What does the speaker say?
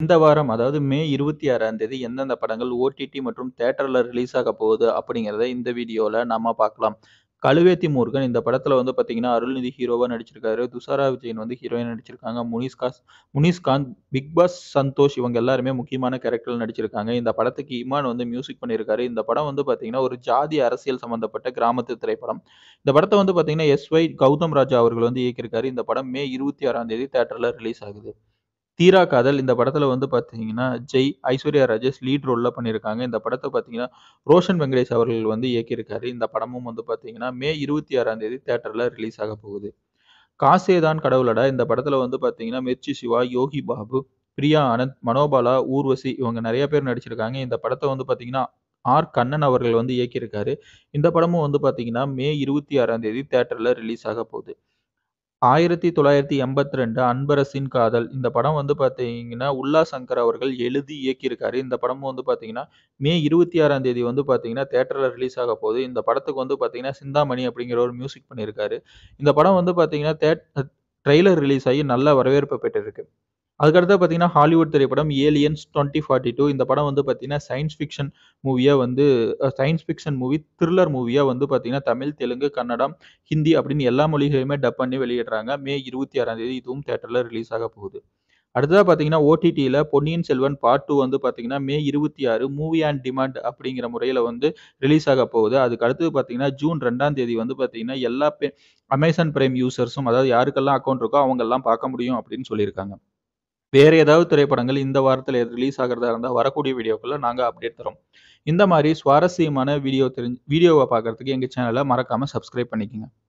இந்த வாரம் அதாவது மே 26ஆம் தேதி எந்தெந்த படங்கள் ஓடிடி மற்றும் தியேட்டர்ல ரிலீஸ் ஆக போகுது அப்படிங்கிறத இந்த வீடியோல நாம பார்க்கலாம். கழுவேத்தி முருகன் இந்த படத்துல வந்து பார்த்தீங்கன்னா, அருள்நிதி ஹீரோவா நடிச்சிருக்காரு. துஷாரா விஜயன் வந்து ஹீரோயினா நடிச்சிருக்காங்க. முனிஷ்காஸ் முனிஷ்காந்த், பிக் பாஸ் சந்தோஷ் இவங்க எல்லாருமே முக்கியமான கேரக்டர்ல நடிச்சிருக்காங்க. இந்த படத்துக்கு இமான் வந்து மியூசிக் பண்ணியிருக்காரு. இந்த படம் வந்து பார்த்தீங்கன்னா, ஒரு ஜாதி அரசியல் சம்பந்தப்பட்ட கிராமத்து திரைப்படம். இந்த படத்த வந்து பார்த்தீங்கன்னா, எஸ்.ஒய். கௌதம் ராஜா அவர்கள் வந்து இயக்கியிருக்காரு. இந்த படம் மே 26ஆம் தேதி தியேட்டர்ல ரிலீஸ் ஆகுது. தீரா காதல் இந்த படத்துல வந்து பார்த்தீங்கன்னா, ஜெய், ஐஸ்வர்யா ராஜேஷ் லீட் ரோல்ல பண்ணியிருக்காங்க. இந்த படத்த பார்த்தீங்கன்னா, ரோஷன் வெங்கடேஷ் அவர்கள் வந்து இயக்கியிருக்காரு. இந்த படமும் வந்து பார்த்தீங்கன்னா, மே 26ஆம் தேதி தியேட்டர்ல ரிலீஸ் ஆக போகுது. காசே தான் கடவுளடா இந்த படத்துல வந்து பார்த்தீங்கன்னா, மிர்ச்சி சிவா, யோகி பாபு, பிரியா ஆனந்த், மனோபாலா, ஊர்வசி இவங்க நெறைய பேர் நடிச்சிருக்காங்க. இந்த படத்த வந்து பார்த்தீங்கன்னா, ஆர். கண்ணன் அவர்கள் வந்து இயக்கியிருக்காரு. இந்த படமும் வந்து பார்த்தீங்கன்னா, மே 26ஆம் தேதி தியேட்டர்ல ரிலீஸ் ஆக போகுது. 1982 அன்பரசின் காதல் இந்த படம் வந்து பார்த்தீங்கன்னா, உல்லா சங்கர் அவர்கள் எழுதி இயக்கியிருக்காரு. இந்த படமும் வந்து பார்த்தீங்கன்னா, மே 26ஆம் தேதி வந்து பார்த்தீங்கன்னா, தியேட்டர்ல ரிலீஸ் ஆக போகுது. இந்த படத்துக்கு வந்து பார்த்தீங்கன்னா, சிந்தாமணி அப்படிங்கிற ஒரு மியூசிக் பண்ணியிருக்காரு. இந்த படம் வந்து பார்த்தீங்கன்னா, தியேட் ட்ரெய்லர் ரிலீஸ் ஆகி நல்ல வரவேற்பு பெற்றிருக்கு. அதுக்கடுத்து பார்த்தீங்கன்னா, ஹாலிவுட் திரைப்படம் ஏலியன்ஸ் 2042 இந்த படம் வந்து பார்த்தீங்கன்னா, சயன்ஸ் ஃபிக்ஷன் மூவியா வந்து அ சயன்ஸ் ஃபிக்ஷன் மூவி, த்ரில்லர் மூவியா வந்து பார்த்தீங்கன்னா, தமிழ், தெலுங்கு, கன்னடம், ஹிந்தி அப்படின்னு எல்லா மொழிகளையுமே டப் பண்ணி வெளியிடுறாங்க. மே 26ஆம் தேதி இதுவும் தியேட்டர்ல ரிலீஸ் ஆக போகுது. அடுத்ததா பார்த்தீங்கன்னா, ஓடிடில பொன்னியின் செல்வன் பார்ட் 2 வந்து பார்த்தீங்கன்னா, மே 26 மூவி ஆன் டிமாண்ட் அப்படிங்கிற முறையில வந்து ரிலீஸ் ஆக போகுது. அதுக்கு அடுத்தது பார்த்தீங்கன்னா, ஜூன் 2ஆம் தேதி வந்து பார்த்தீங்கன்னா, எல்லா பெ அமேசான் பிரைம் யூசர்ஸும் அதாவது யாருக்கெல்லாம் அக்கவுண்ட் இருக்கோ அவங்கெல்லாம் பார்க்க முடியும் அப்படின்னு சொல்லியிருக்காங்க. வேற ஏதாவது திரைப்படங்கள் இந்த வாரத்துல ரிலீஸ் ஆகுறதா இருந்தா வரக்கூடிய வீடியோக்கள்ல நாங்க அப்டேட் தர்றோம். இந்த மாரி சுவாரஸ்யமான வீடியோ தெரிஞ் வீடியோவ பார்க்கறதுக்கு எங்க சேனல மறக்காம சப்ஸ்கிரைப் பண்ணிக்கங்க.